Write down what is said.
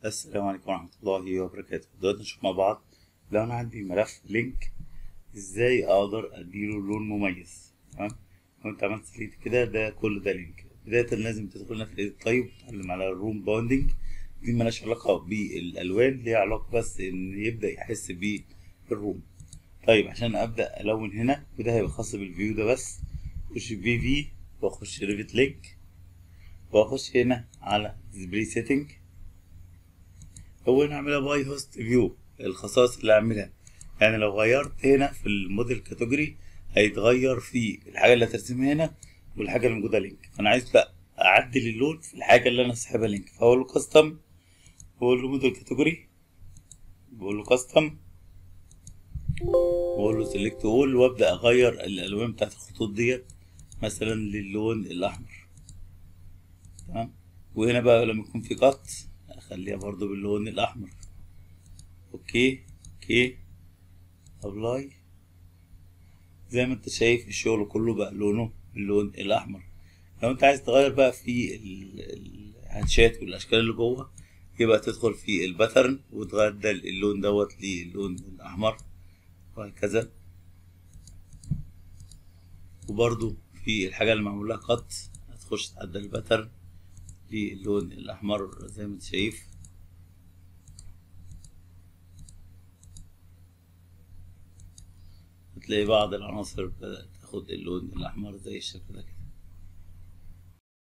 السلام عليكم ورحمة الله وبركاته دلوقتي نشوف مع بعض لو أنا عندي ملف لينك إزاي أقدر أديله لون مميز تمام لو أنت عملت سليت كده ده كل ده لينك بداية لازم تدخل في الطيب وتتعلم على الروم باوندنج دي ملهاش علاقة بالألوان ليها علاقة بس إن يبدأ يحس بالروم طيب عشان أبدأ ألون هنا وده هيبقى خاص بالفيو ده بس أخش في في وأخش ريفت لينك وأخش هنا على ديسبلاي سيتنج هو نعملها باي هوست فيو الخصائص اللي هعملها يعني لو غيرت هنا في الموديل كاتيجوري هيتغير في الحاجه اللي هترسمها هنا والحاجه اللي موجوده لينك انا عايز بقى اعدل اللون في الحاجه اللي انا ساحبها لينك فاقول له كاستم بقول له موديل كاتيجوري بقول له كاستم بقول له سيلكت اول وابدا اغير الالوان بتاعت الخطوط ديت مثلا للون الاحمر تمام وهنا بقى لما يكون في قط اخليها برضو باللون الاحمر اوكي اوكي ابلاي زي ما انت شايف الشغل كله بقى لونه باللون الاحمر لو انت عايز تغير بقى في الهاتشات والاشكال اللي جوه يبقى تدخل في الباترن وتبدل اللون دوت للون الاحمر وهكذا وبرضو في الحاجة اللي معمول لها قط هتخش تعدل الباترن للون الأحمر زي ما انت شايف هتلاقي بعض العناصر بدأت تاخد اللون الأحمر زي الشكل ده كده